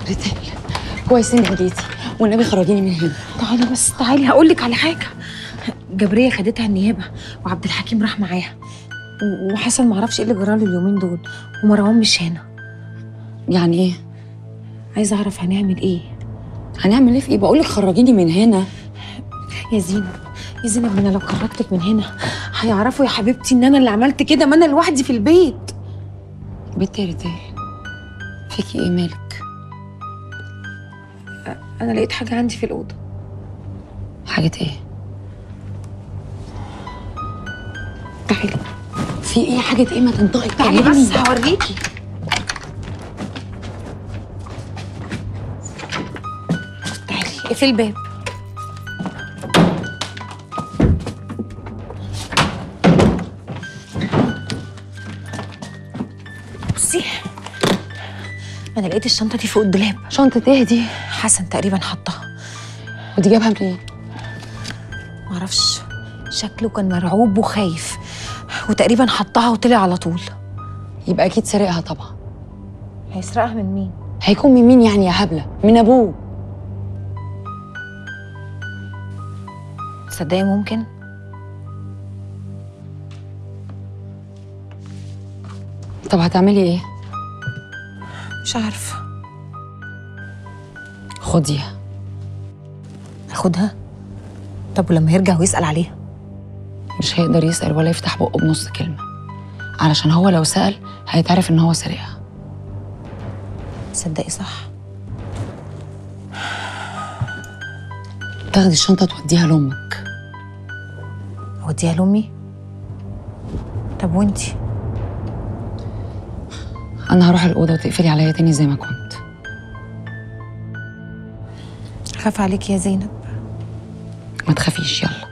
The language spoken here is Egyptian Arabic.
ريتال كويس انك جيتي والنبي خرجيني من هنا تعالي بس تعالي هقول لك على حاجه جبريه خدتها النيابه وعبد الحكيم راح معاها و- وحسن معرفش ايه اللي جراله اليومين دول ومروان مش هنا يعني ايه عايزه اعرف هنعمل ايه هنعمل ايه في ايه بقول لك خرجيني من هنا يا زينب يا زينب ما انا لو خرجتك من هنا هيعرفوا يا حبيبتي ان انا اللي عملت كده ما انا لوحدي في البيت بنتي يا ريتال فيكي ايه مالك انا لقيت حاجه عندي في الاوضه حاجه ايه تعالي في ايه حاجه ايه ما تنطقي تعالي بس هوريكي تعالي اقفلي الباب بصي انا لقيت الشنطه دي فوق الدولاب شنطه ايه دي حسن تقريبا حطها ودي جابها منين معرفش شكله كان مرعوب وخايف وتقريبا حطها وطلع على طول يبقى اكيد سرقها طبعا هيسرقها من مين هيكون من مين يعني يا هبله من ابوه تصدقي ممكن طب هتعملي ايه مش عارفه خديها اخدها طب ولما يرجع ويسال عليها مش هيقدر يسال ولا يفتح بقه بنص كلمه علشان هو لو سال هيتعرف ان هو سرقها تصدقي صح تاخدي الشنطه توديها لامك اوديها لامي طب وانتي انا هروح الاوضه وتقفلي عليا تاني زي ما كنت خاف عليك يا زينب ما تخافيش يلا